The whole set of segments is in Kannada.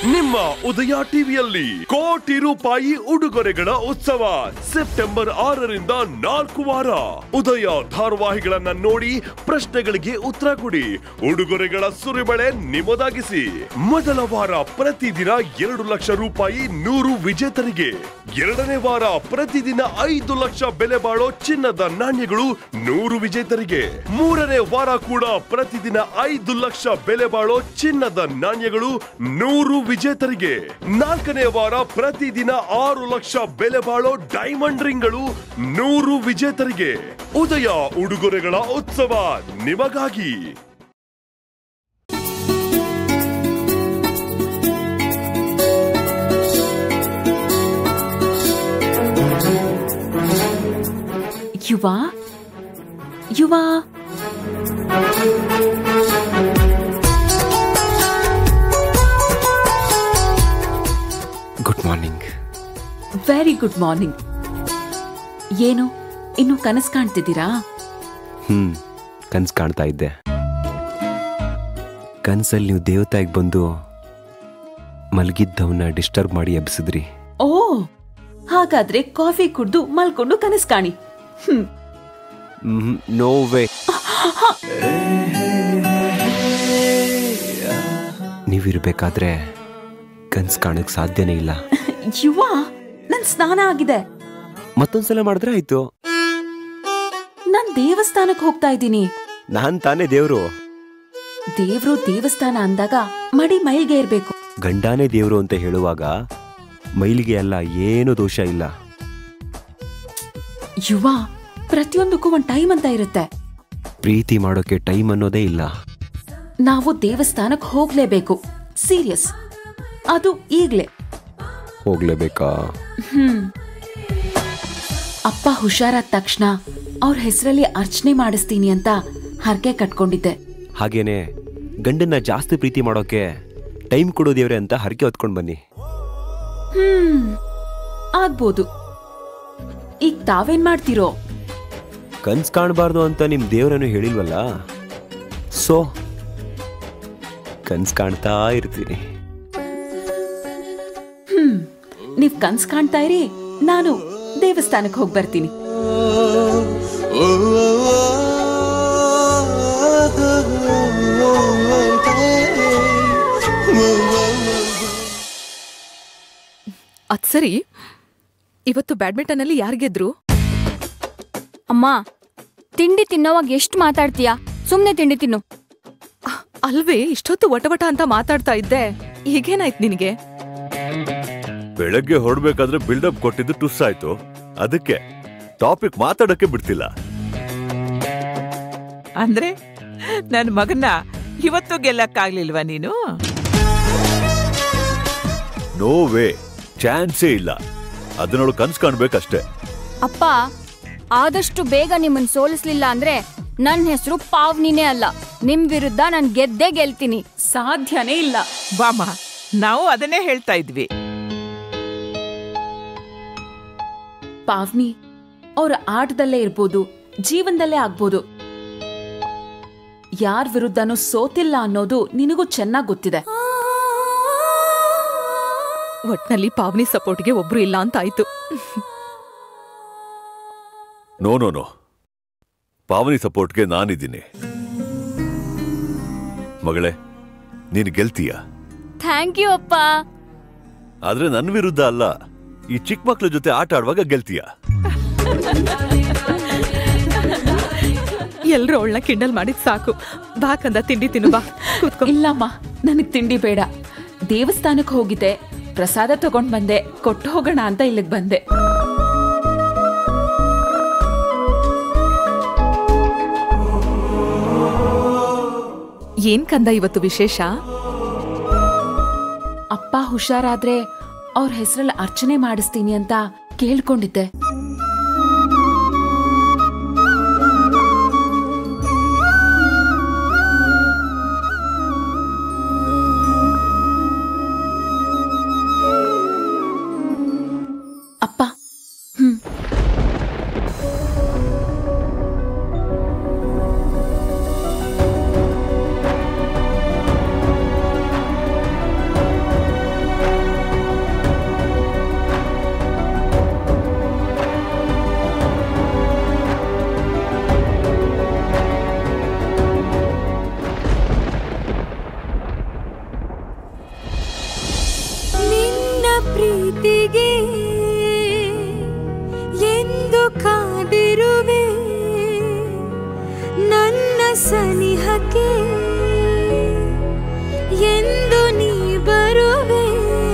ನಿಮ್ಮ ಉದಯ ಟಿವಿಯಲ್ಲಿ ಕೋಟಿ ರೂಪಾಯಿ ಉಡುಗೊರೆಗಳ ಉತ್ಸವ ಸೆಪ್ಟೆಂಬರ್ ಆರರಿಂದ ನಾಲ್ಕು ವಾರ ಉದಯ ಧಾರಾವಾಹಿಗಳನ್ನ ನೋಡಿ ಪ್ರಶ್ನೆಗಳಿಗೆ ಉತ್ತರ ಕೊಡಿ ಉಡುಗೊರೆಗಳ ಸುರಿಮಳೆ ನಿಮ್ಮದಾಗಿಸಿ ಮೊದಲ ವಾರ ಪ್ರತಿದಿನ ಎರಡು ಲಕ್ಷ ರೂಪಾಯಿ ನೂರು ವಿಜೇತರಿಗೆ ಎರಡನೇ ವಾರ ಪ್ರತಿದಿನ ಐದು ಲಕ್ಷ ಬೆಲೆ ಬಾಳೋ ಚಿನ್ನದ ನಾಣ್ಯಗಳು ನೂರು ವಿಜೇತರಿಗೆ ಮೂರನೇ ವಾರ ಕೂಡ ಪ್ರತಿದಿನ ಐದು ಲಕ್ಷ ಬೆಲೆ ಬಾಳೋ ಚಿನ್ನದ ನಾಣ್ಯಗಳು ನೂರು ವಿಜೇತರಿಗೆ ನಾಲ್ಕನೇ ವಾರ ಪ್ರತಿದಿನ ಆರು ಲಕ್ಷ ಬೆಲೆ ಬಾಳೋ ಡೈಮಂಡ್ ರಿಂಗ್ಗಳು ನೂರು ವಿಜೇತರಿಗೆ ಉದಯ ಉಡುಗೊರೆಗಳ ಉತ್ಸವ ನಿಮಗಾಗಿ ಯುವ ಯುವ good morning very good morning ಏನು ಇನ್ನು ಕನಸು ಕಾಣ್ತಿದ್ದೀರಾ ಹ್ಮ್ ಕನ್ಸ್ ಕಾಣ್ತಾ ಇದ್ದೆ ಕನ್ಸಲ್ಲಿ ನೀವು ದೇವತಾಗಿ ಬಂದು ಮಲಗಿದ್ದವನ್ನ ಡಿಸ್ಟರ್ಬ್ ಮಾಡಿ ಎಬ್ಸಿದ್ರಿ ಓ ಹಾಗಾದ್ರೆ ಕಾಫಿ ಕುಡ್ದು ಮಲ್ಕೊಂಡು ಕನಸು ಕಾಣಿ ಹ್ಮ್ ನೋ ವೇ ನೀವಿರ್ಬೇಕಾದ್ರೆ ಕನ್ಸ್ ಕಾಣಕ್ ಸಾಧ್ಯನೇ ಇಲ್ಲ ಯುವ ನನ್ ಸ್ನಾನ ಆಗಿದೆ ಮತ್ತೊಂದ್ಸಲ ಮಾಡಿದ್ರೆ ಆಯ್ತು ನಾನ್ ದೇವಸ್ಥಾನಕ್ ಹೋಗ್ತಾ ಇದ್ದೀನಿ ನಾನ್ ತಾನೇ ದೇವ್ರು ದೇವ್ರು ದೇವಸ್ಥಾನ ಅಂದಾಗ ಮಡಿ ಮೈಲ್ಗೆ ಇರ್ಬೇಕು ಗಂಡಾನೇ ದೇವ್ರು ಅಂತ ಹೇಳುವಾಗ ಮೈಲಿಗೆ ಅಲ್ಲ ಏನು ದೋಷ ಇಲ್ಲ ಯುವ ಪ್ರತಿಯೊಂದಕ್ಕೂ ಒಂದ್ ಟೈಮ್ ಅಂತ ಇರುತ್ತೆ ಪ್ರೀತಿ ಮಾಡೋಕೆ ಟೈಮ್ ಅನ್ನೋದೇ ಇಲ್ಲ ನಾವು ದೇವಸ್ಥಾನಕ್ ಹೋಗ್ಲೇಬೇಕು ಸೀರಿಯಸ್ ಅದು ಈಗ್ಲೇ ಹೋಗ್ಲೇಬೇಕಾ ಹ್ಮ್ ಅಪ್ಪ ಹುಷಾರಾದ ತಕ್ಷಣ ಅವ್ರ ಹೆಸರಲ್ಲಿ ಅರ್ಚನೆ ಮಾಡಿಸ್ತೀನಿ ಅಂತ ಹರಕೆ ಕಟ್ಕೊಂಡಿದ್ದೆ ಹಾಗೇನೆ ಗಂಡನ್ನ ಜಾಸ್ತಿ ಪ್ರೀತಿ ಮಾಡೋಕೆ ಟೈಮ್ ಕೊಡೋ ದೇವ್ರೆ ಅಂತ ಹರಕೆ ಹೊತ್ಕೊಂಡ್ ಬನ್ನಿ ಹ್ಮ್ ಆಗ್ಬೋದು ಈಗ ತಾವೇನ್ ಮಾಡ್ತಿರೋ ಕನ್ಸ್ ಕಾಣಬಾರ್ದು ಅಂತ ನಿಮ್ ದೇವ್ರನ್ನು ಹೇಳಿಲ್ವಲ್ಲ ಸೊ ಕನ್ಸ್ ಕಾಣ್ತಾ ಇರ್ತೀನಿ ಹ್ಮ್ ನೀವ್ ಕನ್ಸ್ ಕಾಣ್ತಾ ಇರಿ ನಾನು ದೇವಸ್ಥಾನಕ್ ಹೋಗ್ ಬರ್ತೀನಿ ಅದ್ ಸರಿ ಇವತ್ತು ಬ್ಯಾಡ್ಮಿಂಟನ್ ಅಲ್ಲಿ ಯಾರ್ ಗೆದ್ರು ಅಮ್ಮ ತಿಂಡಿ ತಿನ್ನೋವಾಗ ಎಷ್ಟು ಮಾತಾಡ್ತೀಯಾ ಸುಮ್ನೆ ತಿಂಡಿ ತಿನ್ನು ಅಹ್, ಅಲ್ವೇ ಇಷ್ಟೊತ್ತು ವಟವಟ ಅಂತ ಮಾತಾಡ್ತಾ ಇದ್ದೆ ಈಗೇನಾಯ್ತು ನಿನಗೆ ಬೆಳಗ್ಗೆ ಹೊರಡ್ಬೇಕಾದ್ರೆ ಬಿಲ್ಡಪ್ ಕೊಟ್ಟಿದ್ದು ಟುಸ್ ಆಯ್ತು ಅದಕ್ಕೆ ಟಾಪಿಕ್ ಮಾತಾಡಕ್ಕೆ ಬಿಡ್ತಿಲ್ಲ ಅಂದ್ರೆ ನನ್ ಮಗನ್ನ ಇವತ್ತು ಗೆಲ್ಲಕ್ಕಾಗ್ಲಿಲ್ವಾ ನೀನು ನೋ ವೇ ಚಾನ್ಸೇ ಇಲ್ಲ ಅದನ್ನೋಳು ಕನ್ಸ್ ಕಾಣ್ಬೇಕಷ್ಟೇ ಅಪ್ಪ ಆದಷ್ಟು ಬೇಗ ನಿಮ್ಮನ್ ಸೋಲಿಸ್ಲಿಲ್ಲ ಅಂದ್ರೆ ನನ್ ಹೆಸರು ಪಾವ್ನಿನೇ ಅಲ್ಲ ನಿಮ್ ವಿರುದ್ಧ ನಾನ್ ಗೆದ್ದೇ ಗೆಲ್ತೀನಿ ಸಾಧ್ಯನೇ ಇಲ್ಲ ಬಾಮ ನಾವು ಅದನ್ನೇ ಹೇಳ್ತಾ ಇದ್ವಿ ಪಾವ್ನಿ ಅವ್ರ ಆಟದಲ್ಲೇ ಇರ್ಬೋದು ಜೀವನದಲ್ಲೇ ಆಗ್ಬೋದು ಯಾರ್ ವಿರುದ್ಧನೂ ಸೋತಿಲ್ಲ ಅನ್ನೋದು ನಿನಗೂ ಚೆನ್ನಾಗ್ ಗೊತ್ತಿದೆ ಒಟ್ನಲ್ಲಿ ಪಾವನಿ ಸಪೋರ್ಟ್ಗೆ ಒಬ್ರು ಇಲ್ಲ ಅಂತ ಆಯ್ತು ನೋ ನೋ ನೋ ಪಾವನಿ ಸಪೋರ್ಟ್ಗೆ ನಾನಿದ್ದೀನಿ ಮಗಳೇ ನೀನು ಗೆಲ್ತೀಯ ಥ್ಯಾಂಕ್ ಯು ಅಪ್ಪ ಆದ್ರೆ ನನ್ನ ವಿರುದ್ಧ ಅಲ್ಲ ಈ ಚಿಕ್ಕ ಮಕ್ಳ ಜೊತೆ ಆಟ ಆಡುವಾಗ ಗೆಲ್ತೀಯ ಎಲ್ರು ಅವಳನ್ನ ಕಿಂಡಲ್ ಮಾಡಿದ್ ಸಾಕು ಬಾ ಕಂದ ತಿಂಡಿ ತಿನ್ನು ಬಾ ಕೂತ್ಕೊ ಇಲ್ಲಮ್ಮ ನನಗ್ ತಿಂಡಿ ಬೇಡ ದೇವಸ್ಥಾನಕ್ ಹೋಗಿದ್ದೆ ಪ್ರಸಾದ ತಗೊಂಡ್ ಬಂದೆ ಕೊಟ್ಟು ಹೋಗೋಣ ಅಂತ ಇಲ್ಲಿಗ್ ಬಂದೆ ಏನ್ ಕಂದ ಇವತ್ತು ವಿಶೇಷ ಅಪ್ಪ ಹುಷಾರಾದ್ರೆ ಅವ್ರ ಹೆಸರಲ್ಲಿ ಅರ್ಚನೆ ಮಾಡಿಸ್ತೀನಿ ಅಂತ ಕೇಳ್ಕೊಂಡಿದ್ದೆ ಅಪ್ಪ ಹ್ಮ್ ಪ್ರೀತಿಗೆ ಎಂದು ಕಾದಿರುವೆ ನನ್ನ ಸನಿಹಕ್ಕೆ ಎಂದು ನೀ ಬರುವೆ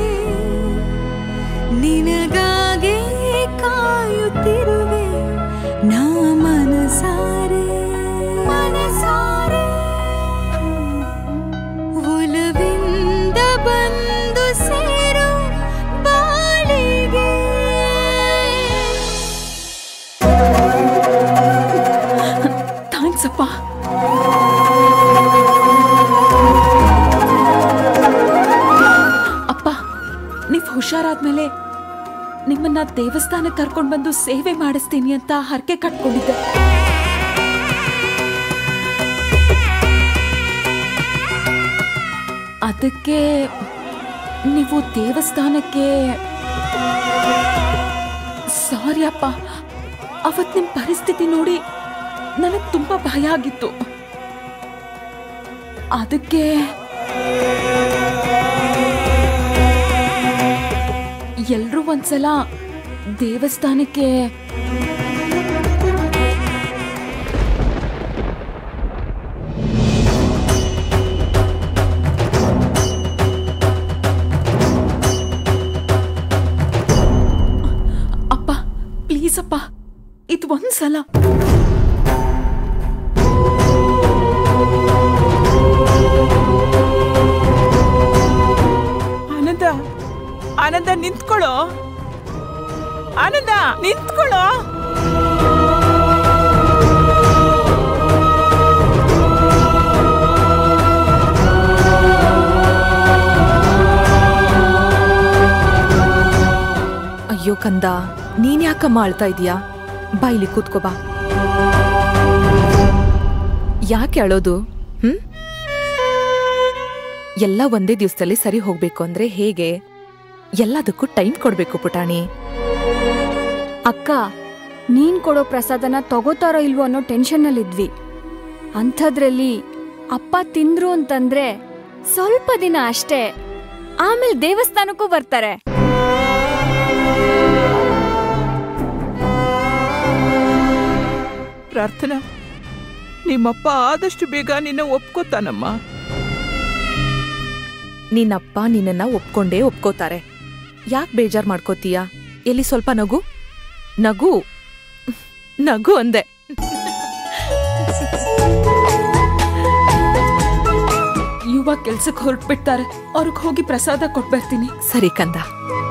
ನಿನಗಾಗೆ ಕಾಯುತ್ತಿರುವೆ ನಾ ಮನಸಾರೆ ಮನಸಾರೆ ಒಲವಿಂದ ಬಂದು ಸೇರು ಬಾಳಿಗೆ ಥ್ಯಾಂಕ್ಸ್ ಅಪ್ಪ ಅಪ್ಪ ನೀವು ಹುಷಾರಾದ್ಮೇಲೆ ನಿಮ್ಮನ್ನ ದೇವಸ್ಥಾನಕ್ಕೆ ಕರ್ಕೊಂಡು ಬಂದು ಸೇವೆ ಮಾಡಿಸ್ತೀನಿ ಅಂತ ಹರಕೆ ಕಟ್ಕೊಂಡಿದ್ದೆ ಅದಕ್ಕೆ ನೀವು ದೇವಸ್ಥಾನಕ್ಕೆ ಸಾರಿ ಅಪ್ಪ ಅವತ್ ನಿಮ್ ಪರಿಸ್ಥಿತಿ ನೋಡಿ ನನಗೆ ತುಂಬಾ ಭಯ ಆಗಿತ್ತು ಅದಕ್ಕೆ ಎಲ್ರೂ ಒಂದ್ಸಲ ದೇವಸ್ಥಾನಕ್ಕೆ ಅಪ್ಪ ಪ್ಲೀಸ್ ಅಪ್ಪ ಇದು ಒಂದ್ಸಲ ಆನಂದ ಆನಂದ ನಿಂತ್ಕೊಳ್ಳೋ ಆನಂದ ನಿಂತ್ಕೊಳ್ಳೋ ಅಯ್ಯೋ ಕಂದ ನೀನ್ ಯಾಕಮ್ಮ ಅಳ್ತಾ ಇದೀಯಾ ಬಾ ಇಲ್ಲಿ ಕೂತ್ಕೋ ಬಾ ಯಾಕೆ ಅಳೋದು ಹ್ಮ್ ಎಲ್ಲ ಒಂದೇ ದಿವಸದಲ್ಲಿ ಸರಿ ಹೋಗ್ಬೇಕು ಅಂದ್ರೆ ಹೇಗೆ ಎಲ್ಲದಕ್ಕೂ ಟೈಮ್ ಕೊಡ್ಬೇಕು ಪುಟಾಣಿ ಅಕ್ಕ ನೀನ್ ಕೊಡೋ ಪ್ರಸಾದನ ತಗೋತಾರೋ ಇಲ್ವೋ ಅನ್ನೋ ಟೆನ್ಷನ್ನಲ್ಲಿದ್ವಿ ಅಂಥದ್ರಲ್ಲಿ ಅಪ್ಪ ತಿಂದ್ರು ಅಂತಂದ್ರೆ ಸ್ವಲ್ಪ ದಿನ ಅಷ್ಟೇ ಆಮೇಲೆ ದೇವಸ್ಥಾನಕ್ಕೂ ಬರ್ತಾರೆ ಪ್ರಾರ್ಥನಾ ನಿಮ್ಮಪ್ಪ ಆದಷ್ಟು ಬೇಗ ನಿನ್ನ ಒಪ್ಕೋತಾನಮ್ಮ ನಿನ್ನಪ್ಪ ನಿನ್ನನ್ನ ಒಪ್ಕೊಂಡೇ ಒಪ್ಕೋತಾರೆ ಯಾಕೆ ಬೇಜಾರ್ ಮಾಡ್ಕೋತೀಯ ಎಲ್ಲಿ ಸ್ವಲ್ಪ ನಗು ನಗು ನಗು ಅಂದೆ ಯುವ ಕೆಲ್ಸಕ್ಕೆ ಹೊರಟ್ಬಿಡ್ತಾರೆ ಅವ್ರಿಗೆ ಹೋಗಿ ಪ್ರಸಾದ ಕೊಟ್ಬರ್ತೀನಿ ಸರಿ ಕಂದ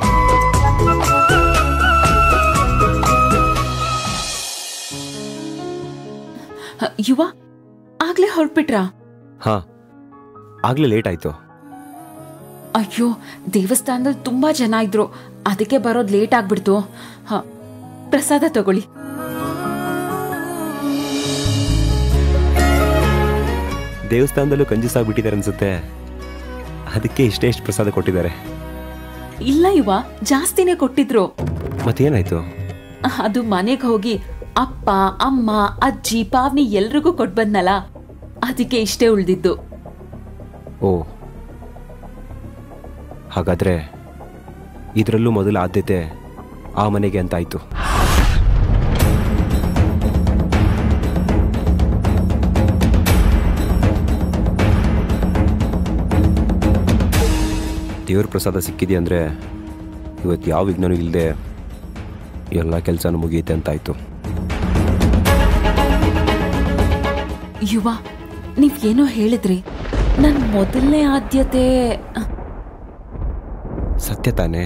ಹ, ಯುವ ಆಗ್ಲೇ ಹೊರಟ್ಬಿಟ್ರಾ ಹಾ ಆಗ್ಲೇ ಲೇಟ್ ಆಯ್ತು ಅಯ್ಯೋ ದೇವಸ್ಥಾನದಲ್ಲಿ ತುಂಬಾ ಜನ ಇದ್ರು ಅದಕ್ಕೆ ಬರೋದ್ ಲೇಟ್ ಆಗ್ಬಿಡ್ತು ಹ ಪ್ರಸಾದ ತಗೊಳ್ಳಿ ದೇವಸ್ಥಾನದಲ್ಲೂ ಕಂಜೂಸಾಗ್ಬಿಟ್ಟಿದ್ದಾರೆ ಅನ್ಸುತ್ತೆ ಅದಕ್ಕೆ ಇಷ್ಟೇ ಇಷ್ಟು ಪ್ರಸಾದ ಕೊಟ್ಟಿದ್ದಾರೆ ಇಲ್ಲ ಯುವ ಜಾಸ್ತಿನೇ ಕೊಟ್ಟಿದ್ರು ಮತ್ತೇನಾಯ್ತು ಅದು ಮನೆಗೆ ಹೋಗಿ ಅಪ್ಪ ಅಮ್ಮ ಅಜ್ಜಿ ಪಾವ್ನಿ ಎಲ್ರಿಗೂ ಕೊಟ್ಬಂದ್ನಲ್ಲ ಅದಕ್ಕೆ ಇಷ್ಟೇ ಉಳ್ದಿದ್ದು ಓ ಹಾಗಾದ್ರೆ ಇದರಲ್ಲೂ ಮೊದಲ ಆದ್ಯತೆ ಆ ಮನೆಗೆ ಅಂತ ಆಯ್ತು ದೇವ್ರ ಪ್ರಸಾದ ಸಿಕ್ಕಿದೆ ಅಂದರೆ ಇವತ್ತು ಯಾವ ವಿಘ್ನನೂ ಇಲ್ಲದೆ ಎಲ್ಲ ಕೆಲಸನೂ ಮುಗಿಯುತ್ತೆ ಅಂತಾಯ್ತು ಯುವ ನೀವ್ ಏನೋ ಹೇಳಿದ್ರಿ ನನ್ ಮೊದಲನೇ ಆದ್ಯತೆ ಸತ್ಯ ತಾನೇ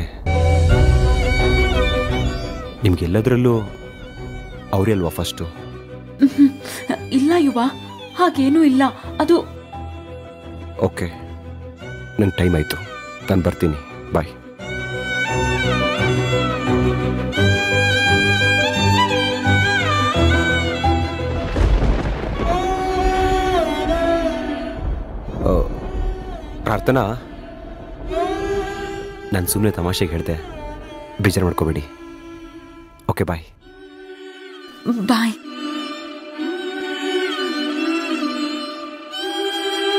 ನಿಮ್ಗೆಲ್ಲದರಲ್ಲೂ ಅವರೇ ಅಲ್ವಾ ಫಸ್ಟು ಇಲ್ಲ ಯುವ ಹಾಗೇನೂ ಇಲ್ಲ ಅದು ಓಕೆ ನನ್ನ ಟೈಮ್ ಆಯಿತು ನಾನು ಬರ್ತೀನಿ ಬಾಯ್ ಆ, ಪ್ರಾರ್ಥನಾ ನಾನು ಸುಮ್ಮನೆ ತಮಾಷೆಗೆ ಹೇಳಿದೆ ಬೇಜಾರು ಮಾಡ್ಕೋಬೇಡಿ ಓಕೆ ಬಾಯ್ ಬಾಯ್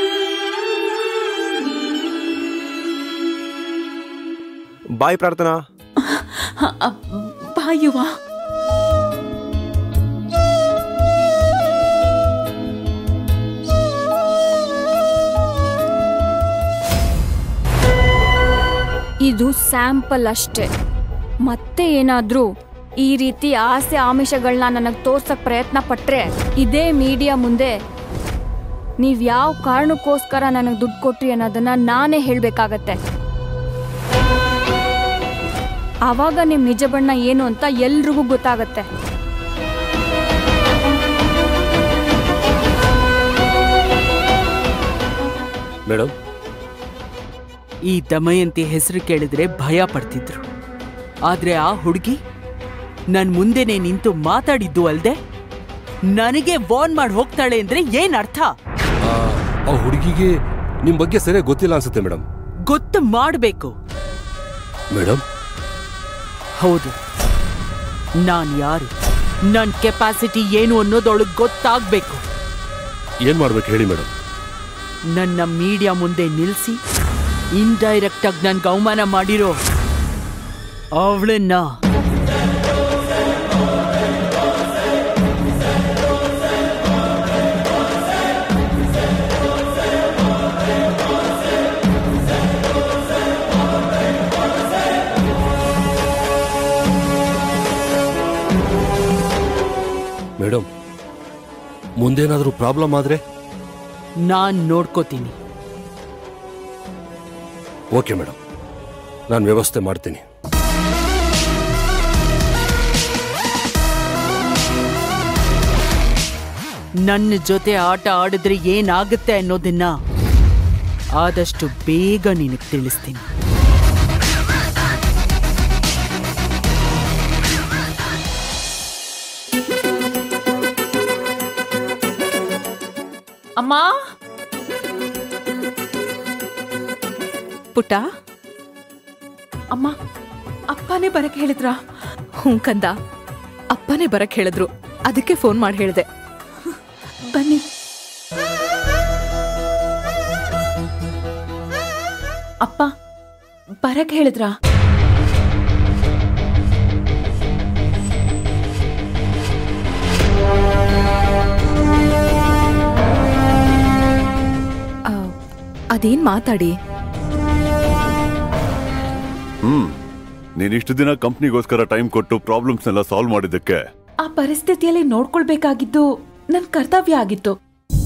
ಬಾಯ್ ಪ್ರಾರ್ಥನಾ ಬಾಯುವ ಇದು ಸ್ಯಾಂಪಲ್ ಅಷ್ಟೇ ಮತ್ತೆ ಏನಾದ್ರೂ ಈ ರೀತಿ ಆಸೆ ಆಮಿಷಗಳನ್ನ ನನಗೆ ತೋರ್ಸಕ್ ಪ್ರಯತ್ನ ಪಟ್ರೆ ಇದೇ ಮೀಡಿಯಾ ಮುಂದೆ ನೀವ್ ಯಾವ ಕಾರಣಕ್ಕೋಸ್ಕರ ನನಗೆ ದುಡ್ಡು ಕೊಟ್ರಿ ಅನ್ನೋದನ್ನ ನಾನೇ ಹೇಳ್ಬೇಕಾಗತ್ತೆ ಆವಾಗ ನಿಮ್ ನಿಜ ಬಣ್ಣ ಏನು ಅಂತ ಎಲ್ರಿಗೂ ಗೊತ್ತಾಗತ್ತೆ ಮೇಡಮ್ ಈ ದಮಯಂತಿ ಹೆಸರು ಕೇಳಿದ್ರೆ ಭಯ ಪಡ್ತಿದ್ರು ಆದ್ರೆ ಆ ಹುಡುಗಿ ನನ್ ಮುಂದೆನೆ ನಿಂತು ಮಾತಾಡಿದ್ದು ಅಲ್ದೆ ನನಗೆ ವಾರ್ನ್ ಮಾಡಿ ಹೋಗ್ತಾಳೆ ಅಂದ್ರೆ ಏನ್ ಅರ್ಥ ಆ ಹುಡುಗಿಗೆ ನಿಮ್ ಬಗ್ಗೆ ಸರಿಯಾಗಿ ಗೊತ್ತಿಲ್ಲ ಅನ್ಸುತ್ತೆ ಮೇಡಮ್ ಗೊತ್ತು ಮಾಡ್ಬೇಕು ಮೇಡಮ್ ಹೌದು ನಾನ್ ಯಾರು ನನ್ ಕೆಪಾಸಿಟಿ ಏನು ಅನ್ನೋದು ಅವಳಿಗೆ ಗೊತ್ತಾಗ್ಬೇಕು ಏನ್ ಮಾಡ್ಬೇಕು ಹೇಳಿ ಮೇಡಮ್ ನನ್ನ ಮೀಡಿಯಾ ಮುಂದೆ ನಿಲ್ಸಿ ಇಂಡೈರೆಕ್ಟ್ ಆಗಿ ನನ್ಗೆ ಅವಮಾನ ಮಾಡಿರೋ ಅವಳನ್ನ ಮೇಡಮ್ ಮುಂದೇನಾದ್ರೂ ಪ್ರಾಬ್ಲಮ್ ಆದ್ರೆ ನಾನ್ ನೋಡ್ಕೋತೀನಿ ಓಕೆ ಮೇಡಮ್ ನಾನು ವ್ಯವಸ್ಥೆ ಮಾಡ್ತೀನಿ ನನ್ನ ಜೊತೆ ಆಟ ಆಡಿದ್ರೆ ಏನಾಗುತ್ತೆ ಅನ್ನೋದನ್ನ ಆದಷ್ಟು ಬೇಗ ನಿನಗೆ ತಿಳಿಸ್ತೀನಿ ಅಮ್ಮ ಪುಟ್ಟ ಅಮ್ಮ ಅಪ್ಪನೇ ಬರಕ್ ಹೇಳಿದ್ರ ಹ್ಞೂ ಕಂದ ಅಪ್ಪನೇ ಬರಕ್ ಹೇಳಿದ್ರು ಅದಕ್ಕೆ ಫೋನ್ ಮಾಡಿ ಹೇಳ್ದೆ ಬನ್ನಿ ಅಪ್ಪ ಬರಕ್ ಹೇಳಿದ್ರ ಆ, ಅದೇನ್ ಮಾತಾಡಿ ಹ್ಮ್ ನೀನಿಷ್ಟು ದಿನ ಕಂಪ್ನಿಗೋಸ್ಕರ ಟೈಮ್ ಕೊಟ್ಟು ಪ್ರಾಬ್ಲಮ್ಸ್ನೆಲ್ಲ ಸಾಲ್ವ್ ಮಾಡಿದ್ದಕ್ಕೆ ಆ ಪರಿಸ್ಥಿತಿಯಲ್ಲಿ ನೋಡ್ಕೊಳ್ಬೇಕಾಗಿದ್ದು ನನ್ ಕರ್ತವ್ಯ ಆಗಿತ್ತು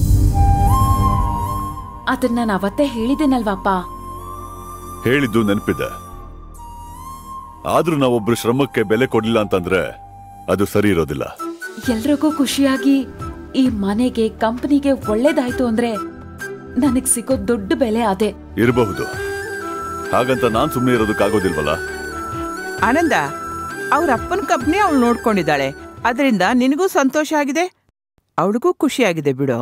ಅದನ್ನ ನಾನು ಅವತ್ತೇ ಹೇಳಿದ್ದೇನಲ್ವಾಪ್ಪ ಹೇಳಿದ್ದು ನೆನಪಿದೆ ಆದ್ರೂ ನಾವೊಬ್ರು ಶ್ರಮಕ್ಕೆ ಬೆಲೆ ಕೊಡ್ಲಿಲ್ಲ ಅಂತಂದ್ರೆ ಅದು ಸರಿ ಇರೋದಿಲ್ಲ ಎಲ್ರಿಗೂ ಖುಷಿಯಾಗಿ ಈ ಮನೆಗೆ ಕಂಪನಿಗೆ ಒಳ್ಳೇದಾಯ್ತು ಅಂದ್ರೆ ನನಗ್ ಸಿಗೋ ದೊಡ್ಡ ಬೆಲೆ ಅದೇ ಇರಬಹುದು ಹಾಗಂತ ನಾನ್ ಸುಮ್ಮನೆ ಇರೋದಕ್ಕಾಗೋದಿಲ್ವಲ್ಲ ಆನಂದ ಅವ್ರ ಅಪ್ಪನ ಕಂಪ್ನಿ ಅವಳು ನೋಡ್ಕೊಂಡಿದ್ದಾಳೆ ಅದರಿಂದ ನಿನಗೂ ಸಂತೋಷ ಆಗಿದೆ ಅವಳಿಗೂ ಖುಷಿಯಾಗಿದೆ ಬಿಡು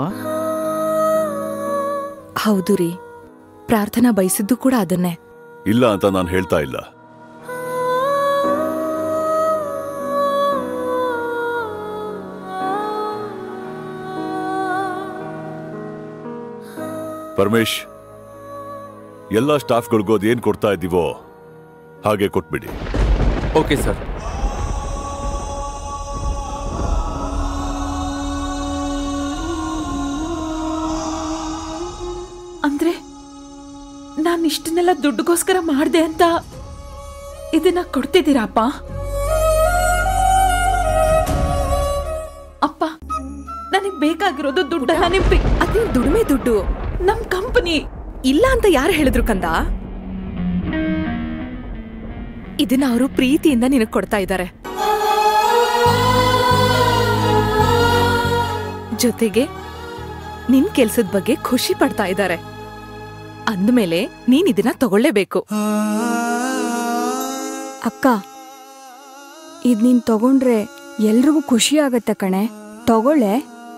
ಹೌದು ರೀ ಪ್ರಾರ್ಥನಾ ಬಯಸಿದ್ದು ಕೂಡ ಅದನ್ನೇ ಇಲ್ಲ ಅಂತ ನಾನು ಹೇಳ್ತಾ ಇಲ್ಲ ಪರಮೇಶ್ ಎಲ್ಲ ಸ್ಟಾಫ್ಗಳಿಗೂ ಅದೇನ್ ಕೊಡ್ತಾ ಇದ್ದೀವೋ ಹಾಗೆ ಕೊಟ್ಬಿಡಿ ಓಕೆ ಸರ್ ಅಂದ್ರೆ ನಾನು ಇಷ್ಟನ್ನೆಲ್ಲ ದುಡ್ಡುಗೋಸ್ಕರ ಮಾಡ್ದೆ ಅಂತ ಇದನ್ನ ಕೊಡ್ತಿದ್ದೀರಾಪ್ಪ ಅಪ್ಪ ನನಗ್ ಬೇಕಾಗಿರೋದು ದುಡ್ಡಲ್ಲ ನಿಮ್ ಪಿ- ಅದೇನ್ ದುಡಿಮೆ ದುಡ್ಡು ನಮ್ ಕಂಪನಿ ಇಲ್ಲ ಅಂತ ಯಾರು ಹೇಳಿದ್ರು ಕಂದ ಇದನ್ನ ಅವರು ಪ್ರೀತಿಯಿಂದ ನಿನಗ್ ಕೊಡ್ತಾ ಇದ್ದಾರೆ ಜೊತೆಗೆ ನಿನ್ ಕೆಲ್ಸದ ಬಗ್ಗೆ ಖುಷಿ ಪಡ್ತಾ ಇದ್ದಾರೆ ಅಂದ್ಮೇಲೆ ನೀನ್ ಇದನ್ನ ತಗೊಳ್ಳೇಬೇಕು ಅಕ್ಕ ಇದ್ ನೀನ್ ತಗೊಂಡ್ರೆ ಎಲ್ರಿಗೂ ಖುಷಿ ಆಗತ್ತೆ ಕಣೆ ತಗೊಳ್ಳೆ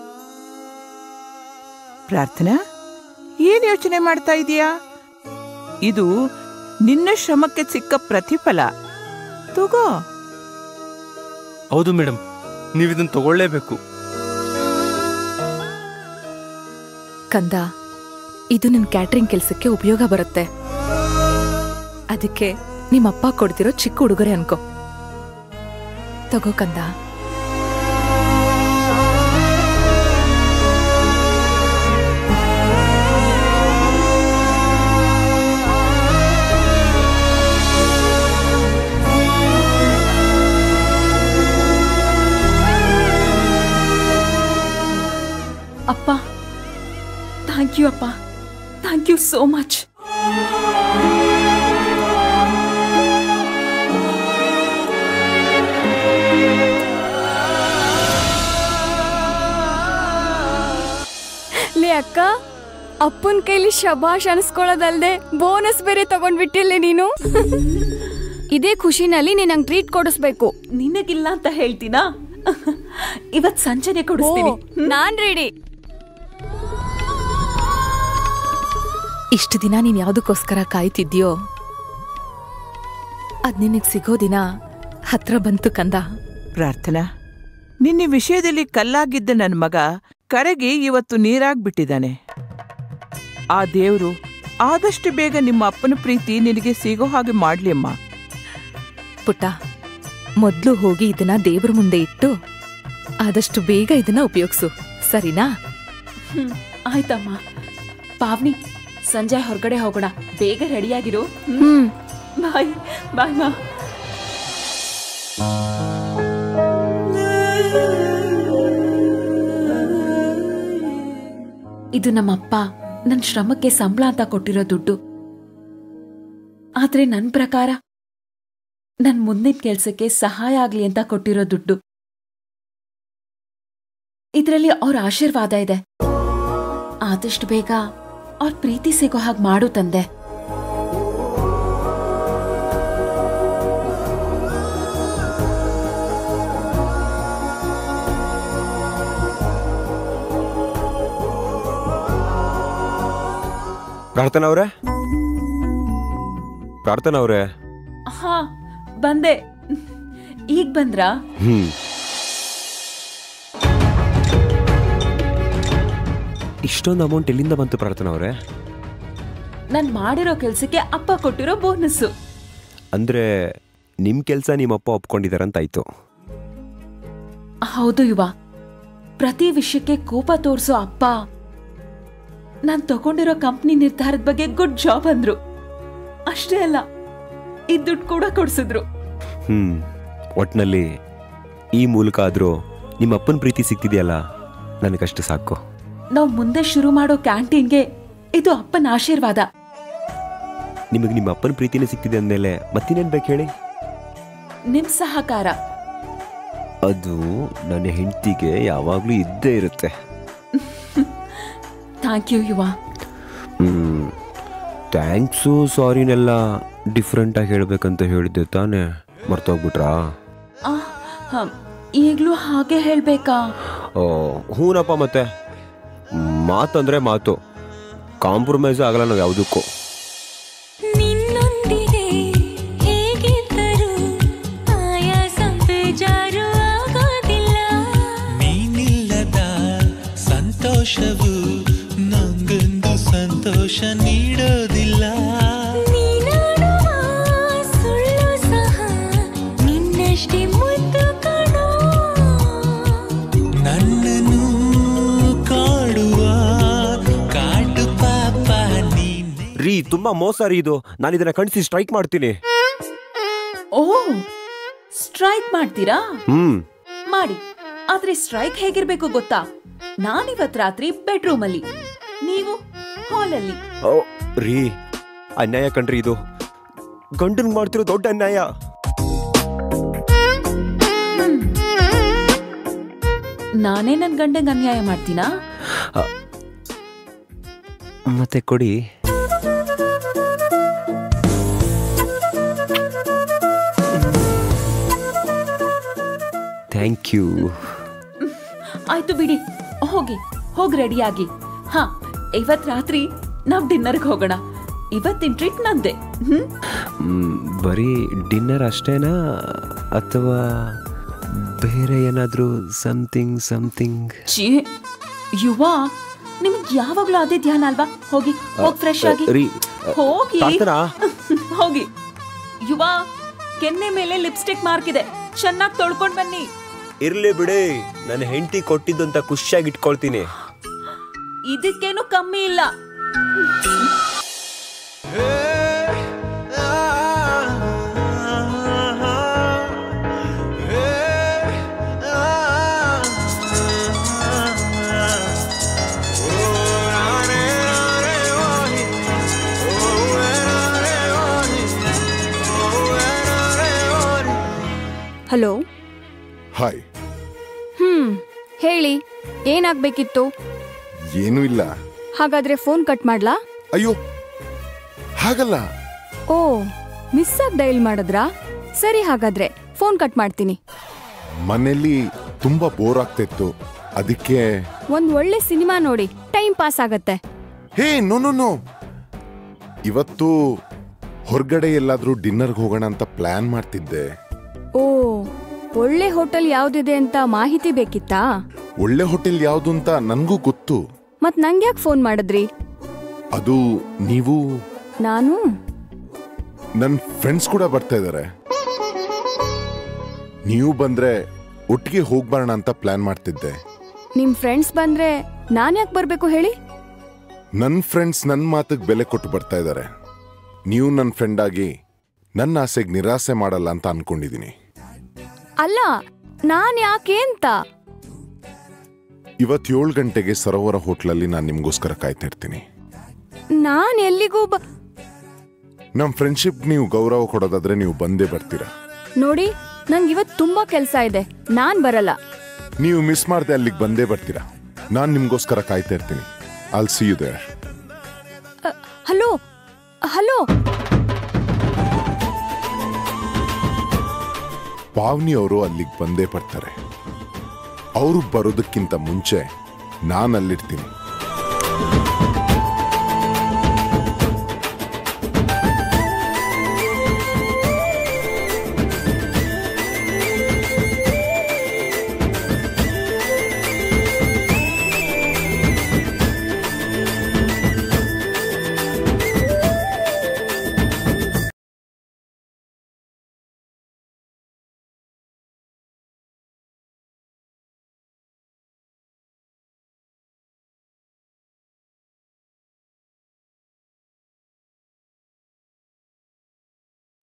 ಪ್ರಾರ್ಥನಾ ಏನ್ ಯೋಚನೆ ಮಾಡ್ತಾ ಇದೀಯಾ ಇದು ನಿನ್ನ ಶ್ರಮಕ್ಕೆ ಸಿಕ್ಕ ಪ್ರತಿಫಲ ತಗೋ ಹೌದು ಮೇಡಮ್ ನೀವು ಇದನ್ನ ತಗೊಳ್ಳೇಬೇಕು ಕಂದ ಇದು ನಿನ್ ಕ್ಯಾಟ್ರಿಂಗ್ ಕೆಲ್ಸಕ್ಕೆ ಉಪಯೋಗ ಬರುತ್ತೆ ಅದಕ್ಕೆ ನಿಮ್ಮಪ್ಪ ಕೊಡ್ತಿರೋ ಚಿಕ್ಕ ಉಡುಗೊರೆ ಅನ್ಕೋ ತಗೋ ಕಂದ ಅಪ್ಪ ಥ್ಯಾಂಕ್ ಯು ಅಪ್ಪ ಥ್ಯಾಂಕ್ ಯು ಸೋ ಮಚ್ ಲೇ ಅಕ್ಕ ಅಪ್ಪನ ಕೈಲಿ ಶಬಾಷ್ ಅನ್ಸ್ಕೊಳ್ಳೋದಲ್ದೆ ಬೋನಸ್ ಬೇರೆ ತಗೊಂಡ್ಬಿಟ್ಟಿಲ್ಲ ನೀನು ಇದೇ ಖುಷಿನಲ್ಲಿ ನೀನ್ ನಂಗೆ ಟ್ರೀಟ್ ಕೊಡಿಸ್ಬೇಕು ನಿನಗಿಲ್ಲ ಅಂತ ಹೇಳ್ತೀನಾ ಇವತ್ ಸಂಜೆನೆ ಕೊಡಿಸ್ತೀನಿ ನಾನ್ ರೆಡಿ ಇಷ್ಟು ದಿನ ನೀನ್ ಯಾವ್ದಕ್ಕೋಸ್ಕರ ಕಾಯ್ತಿದ್ಯೋ ಅದ್ ನಿನಗ್ ಸಿಗೋ ದಿನ ಹತ್ರ ಬಂತು ಕಂದ ಪ್ರಾರ್ಥನಾ ನಿನ್ನೆ ವಿಷಯದಲ್ಲಿ ಕಲ್ಲಾಗಿದ್ದ ನನ್ನ ಮಗ ಕರೆಗೆ ಇವತ್ತು ನೀರಾಗ್ಬಿಟ್ಟಿದ್ದಾನೆ ಆ ದೇವ್ರು ಆದಷ್ಟು ಬೇಗ ನಿಮ್ಮ ಅಪ್ಪನ ಪ್ರೀತಿ ನಿನಗೆ ಸಿಗೋ ಹಾಗೆ ಮಾಡ್ಲಿ ಅಮ್ಮ ಪುಟ್ಟ ಮೊದ್ಲು ಹೋಗಿ ಇದನ್ನ ದೇವ್ರ ಮುಂದೆ ಇಟ್ಟು ಆದಷ್ಟು ಬೇಗ ಇದನ್ನ ಉಪಯೋಗಿಸು ಸರಿನಾ ಹ್ಮ್ ಆಯ್ತಮ್ಮ ಪಾವ್ನಿ ಸಂಜೆ ಹೊರಗಡೆ ಹೋಗೋಣ ಬೇಗ ರೆಡಿಯಾಗಿರು ಹ್ಮ್ ಬಾಯ್ ಬಾಯ್ ಮಾ ಇದು ನಮ್ಮಪ್ಪ ನನ್ ಶ್ರಮಕ್ಕೆ ಸಂಬಳ ಅಂತ ಕೊಟ್ಟಿರೋ ದುಡ್ಡು ಆದ್ರೆ ನನ್ ಪ್ರಕಾರ ನನ್ ಮುಂದಿನ ಕೆಲ್ಸಕ್ಕೆ ಸಹಾಯ ಆಗ್ಲಿ ಅಂತ ಕೊಟ್ಟಿರೋ ದುಡ್ಡು ಇದ್ರಲ್ಲಿ ಅವ್ರ ಆಶೀರ್ವಾದ ಇದೆ ಆದಷ್ಟು ಬೇಗ ಅವ್ರ ಪ್ರೀತಿ ಸಿಗೋ ಹಾಗೆ ಮಾಡು ತಂದೆ ಪ್ರಾರ್ಥನಾ ಅವ್ರೆ ಪ್ರಾರ್ಥನಾ ಅವ್ರೆ ಹಾ ಬಂದೆ ಈಗ ಬಂದ್ರಾ ಹ್ಮ್ ಇಷ್ಟೊಂದು ಅಮೌಂಟ್ ಎಲ್ಲಿಂದ ಬಂತು ಪ್ರಾರ್ಥನಾ ಅವ್ರೆ ನಾನ್ ಮಾಡಿರೋ ಕೆಲ್ಸಕ್ಕೆ ಅಪ್ಪ ಕೊಟ್ಟಿರೋ ಬೋನಸ್ಸು ಅಂದ್ರೆ ನಿಮ್ ಕೆಲ್ಸ ನಿಮ್ಮಪ್ಪ ಒಪ್ಕೊಂಡಿದಾರಂತಾಯ್ತು ಹೌದು ಯುವ ಪ್ರತಿ ವಿಷಯಕ್ಕೆ ಕೋಪ ತೋರ್ಸೋ ಅಪ್ಪ ನಾನ್ ತಗೊಂಡಿರೋ ಕಂಪ್ನಿ ನಿರ್ಧಾರದ ಬಗ್ಗೆ ಗುಡ್ ಜಾಬ್ ಅಂದ್ರು ಅಷ್ಟೇ ಅಲ್ಲ ಈ ದುಡ್ಡು ಕೂಡ ಕೊಡ್ಸಿದ್ರು ಹ್ಮ್ ಒಟ್ನಲ್ಲಿ ಈ ಮೂಲಕ ಆದ್ರೂ ನಿಮ್ಮ ಅಪ್ಪನ ಪ್ರೀತಿ ಸಿಗ್ತಿದೆಯಲ್ಲ ನನಗಷ್ಟು ಸಾಕು ನಾವ್ ಮುಂದೆ ಶುರು ಮಾಡೋ ಕ್ಯಾಂಟೀನ್ಗೆ ಇದು ಅಪ್ಪನ ಆಶೀರ್ವಾದ ನಿಮಗೆ ನಿಮ್ಮ ಅಪ್ಪನ ಪ್ರೀತಿನೇ ಸಿಗ್ತಿದೆ ಅಂದಮೇಲೆ ಮತ್ತಿನ್ನೇನು ಬೇಕು ಹೇಳಿ ನಿಮ್ ಸಹಕಾರ ಅದು ನನ್ನ ಹೆಂಡತಿಗೆ ಯಾವಾಗಲೂ ಇದ್ದೇ ಇರುತ್ತೆ ಥ್ಯಾಂಕ್ ಯು ಯುವ ಹ್ಮ್ ಥ್ಯಾಂಕ್ಸು ಸಾರಿನೆಲ್ಲ ಡಿಫ್ರೆಂಟಾಗಿ ಹೇಳ್ಬೇಕಂತ ಹೇಳಿದ್ದೆ ತಾನೇ ಮರ್ತೋಗ್ಬಿಟ್ರಾ ಆ, ಹ, ಈಗ್ಲೂ ಹಾಗೆ ಹೇಳ್ಬೇಕಾ ಓ ಹೂನಪ್ಪ ಮತ್ತೆ ಮಾತಂದ್ರೆ ಮಾತು ಕಾಂಪ್ರಮೈಸ್ ಆಗಲ್ಲ ನಾವು ಯಾವುದಕ್ಕೂ ನಿನ್ನೊಂದಿಗೆ ಹೇಗಿದ್ದರೂ ಆಯಾಸ ಬೇಜಾರು ಆಗೋದಿಲ್ಲ ನೀನಿಲ್ಲದ ಸಂತೋಷವು ನಂಗೊಂದು ಸಂತೋಷ ನೀಡೋದಿಲ್ಲ ನೀನಾಡುವ ಸುಳ್ಳು ಸಹ ನಿನ್ನಷ್ಟೇ ಮುದ್ದು ಕಣೋ ನನ್ನನ್ನು ಕಾಡುವ ಕಾಡು ಪಾಪ ನೀನೆ ರೀ ತುಂಬಾ ಮೋಸ ರೀ ಇದು ನಾನು ಇದನ್ನ ಕಣಿಸಿ ಸ್ಟ್ರೈಕ್ ಮಾಡ್ತೀನಿ ಓ ಸ್ಟ್ರೈಕ್ ಮಾಡ್ತೀರಾ ಹ್ಮ್ ಮಾಡಿ ಆದ್ರೆ ಸ್ಟ್ರೈಕ್ ಹೇಗಿರ್ಬೇಕು ಗೊತ್ತಾ ನಾನಿವತ್ ರಾತ್ರಿ ಬೆಡ್ರೂಮ್ ಅಲ್ಲಿ ನೀವು ಹಾಲಲ್ಲಿ ಓ ರೀ ಅನ್ಯಾಯ ಕಣ್ರಿ ಇದು ಗಂಡನ್ ಮಾಡ್ತಿರೋ ದೊಡ್ಡ ಅನ್ಯಾಯ ನಾನೇ ನನ್ ಗಂಡಂಗ್ ಅನ್ಯಾಯ ಮಾಡ್ತೀನಾ ಮತ್ತೆ ಕೊಡಿ ಥ್ಯಾಂಕ್ ಯು ಆಯ್ತು ಬಿಡಿ ಹೋಗಿ ಹೋಗ್ ರೆಡಿಯಾಗಿ ಹಾ ಇವತ್ ರಾತ್ರಿ ನಾವ್ ಡಿನ್ನರ್ಗೆ ಹೋಗೋಣ ಇವತ್ತಿನ ಟ್ರೀಟ್ ನಂದೆ ಹ್ಮ್ ಬರೀ ಡಿನ್ನರ್ ಅಷ್ಟೇನಾ ಅಥವಾ ಬೇರೆ ಏನಾದರೂ ಸಮಥಿಂಗ್ ಸಮಥಿಂಗ್ ಛೀ ಯುವ ನಿಮ್ಗೆ ಯಾವಾಗ್ಲೂ ಅದೇ ಧ್ಯಾನ ಅಲ್ವಾ ಹೋಗಿ ಹೋಗ್ ಫ್ರೆಶ್ ಆಗಿ ರೀ ಹೋಗಿ ಪ್ರಾರ್ಥನಾ ಹೋಗಿ ಯುವ ಕೆನ್ನೆ ಮೇಲೆ ಲಿಪ್ಸ್ಟಿಕ್ ಮಾರ್ಕ್ ಇದೆ ಚೆನ್ನಾಗಿ ತೊಳ್ಕೊಂಡ್ ಬನ್ನಿ ಇರ್ಲಿ ಬಿಡಿ ನನ್ನ ಹೆಂಡತಿ ಕೊಟ್ಟಿದ್ದು ಅಂತ ಖುಷಿಯಾಗಿ ಇಟ್ಕೊಳ್ತೀನಿ ಇದಕ್ಕೇನು ಕಮ್ಮಿ ಇಲ್ಲ ಹಲೋ ಹಾಯ್ ಹ್ಮ್ ಹೇಳಿ ಏನಾಗ್ಬೇಕಿತ್ತು ಏನೂ ಇಲ್ಲ ಹಾಗಾದ್ರೆ ಫೋನ್ ಕಟ್ ಮಾಡ್ಲಾ ಅಯ್ಯೋ ಹಾಗಲ್ಲ ಓ ಮಿಸ್ ಆಗಿ ಡೈಲ್ ಮಾಡಿದ್ರಾ ಸರಿ ಹಾಗಾದ್ರೆ ಫೋನ್ ಕಟ್ ಮಾಡ್ತೀನಿ ಮನೇಲಿ ತುಂಬಾ ಬೋರ್ ಆಗ್ತಿತ್ತು ಅದಕ್ಕೆ ಒಂದ್ ಒಳ್ಳೆ ಸಿನಿಮಾ ನೋಡಿ ಟೈಮ್ ಪಾಸ್ ಆಗತ್ತೆ ಹೇ ನೋ ನೋ ನೋ ಇವತ್ತು ಹೊರಗಡೆ ಎಲ್ಲಾದ್ರೂ ಡಿನ್ನರ್ಗೆ ಹೋಗೋಣ ಅಂತ ಪ್ಲಾನ್ ಮಾಡ್ತಿದ್ದೆ ಓ ಒಳ್ಳೆ ಹೋಟೆಲ್ ಯಾವ್ದಿದೆ ಅಂತ ಮಾಹಿತಿ ಬೇಕಿತ್ತಾ ಒಳ್ಳೆ ಹೋಟೆಲ್ ಯಾವ್ದು ಅಂತ ನನ್ಗೂ ಗೊತ್ತು ಮತ್ ನಂಗ್ಯಾಕ್ ಫೋನ್ ಮಾಡಿದ್ರಿ ಅದು ನೀವು ನಾನು ನನ್ನ ಫ್ರೆಂಡ್ಸ್ ಕೂಡ ಬರ್ತಾ ಇದಾರೆ ನೀವು ಬಂದ್ರೆ ಒಟ್ಟಿಗೆ ಹೋಗ್ಬಾರಣ ಅಂತ ಪ್ಲಾನ್ ಮಾಡ್ತಿದ್ದೆ ನಿಮ್ ಫ್ರೆಂಡ್ಸ್ ಬಂದ್ರೆ ನಾನ್ ಯಾಕೆ ಬರ್ಬೇಕು ಹೇಳಿ ನನ್ನ ಫ್ರೆಂಡ್ಸ್ ನನ್ನ ಮಾತಿಗೆ ಬೆಲೆ ಕೊಟ್ಟು ಬರ್ತಾ ಇದ್ದಾರೆ ನೀವು ನನ್ನ ಫ್ರೆಂಡ್ ಆಗಿ ನನ್ನ ಆಸೆಗೆ ನಿರಾಸೆ ಮಾಡಲ್ಲ ಅಂತ ಅನ್ಕೊಂಡಿದೀನಿ ಅಲ್ಲ ನಾನ್ ಯಾಕೆ ಅಂತ ಇವತ್ ಏಳು ಗಂಟೆಗೆ ಸರೋವರ ಹೋಟ್ಲಲ್ಲಿ ನಾನು ನಿಮ್ಗೋಸ್ಕರ ಕಾಯ್ತಾ ಇರ್ತೀನಿ ನಾನ್ ಎಲ್ಲಿಗೂ ಬ ನಮ್ಮ ಫ್ರೆಂಡ್ಶಿಪ್ ನೀವು ಗೌರವ ಕೊಡೋದಾದ್ರೆ ನೀವು ಬಂದೇ ಬರ್ತೀರಾ ನೋಡಿ ನಂಗೆ ಇವತ್ ತುಂಬಾ ಕೆಲ್ಸ ಇದೆ ನಾನ್ ಬರಲ್ಲ ನೀವು ಮಿಸ್ ಮಾಡದೆ ಅಲ್ಲಿಗೆ ಬಂದೇ ಬರ್ತೀರಾ ನಾನು ನಿಮ್ಗೋಸ್ಕರ ಕಾಯ್ತಾ ಇರ್ತೀನಿ I'll see you there hello hello Pavni ಅವರು ಅಲ್ಲಿಗೆ ಬಂದೇ ಬರ್ತಾರೆ ಅವರು ಬರೋದಕ್ಕಿಂತ ಮುಂಚೆ ನಾನು ಅಲ್ಲಿರ್ತೀನಿ